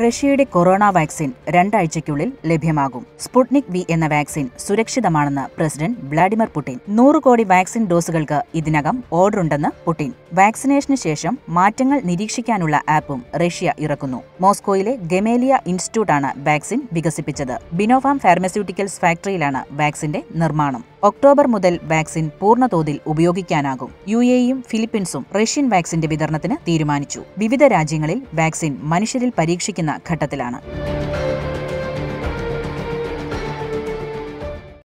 റഷ്യയുടെ corona vaccine രണ്ടാഴ്ചയ്ക്കുള്ളിൽ ലഭ്യമാകും സ്പുട്നിക് വി എന്ന വാക്സിൻ സുരക്ഷിതമാണെന്ന് പ്രസിഡന്റ് വ്ളാഡിമിർ പുടിൻ നൂറ് കോടി വാക്സിൻ ഡോസുകൾക്ക് ഇതിനകം ഓർഡറുണ്ടെന്ന് പുടിൻ വാക്സിനേഷന് ശേഷം മാറ്റങ്ങൾ നിരീക്ഷിക്കാനുള്ള ആപ്പും റഷ്യ ഇറക്കുന്നു മോസ്കോയിലെ ഗമേലിയ ഇൻസ്റ്റിറ്റ്യൂട്ടാണ് വാക്സിൻ വികസിപ്പിച്ചത് ബിനോഫാം ഫാർമസ്യൂട്ടിക്കൽസ് ഫാക്ടറിയിലാണ് വാക്സിന്റെ നിർമ്മാണം ഒക്ടോബർ മുതൽ വാക്സിൻ പൂർണ്ണതോതിൽ ഉപയോഗിക്കാനാകും യു എയും ഫിലിപ്പീൻസും റഷ്യൻ വാക്സിന്റെ വിതരണത്തിന് തീരുമാനിച്ചു വിവിധ രാജ്യങ്ങളിൽ വാക്സിൻ മനുഷ്യരിൽ പരീക്ഷിക്കുന്ന ഘട്ടത്തിലാണ്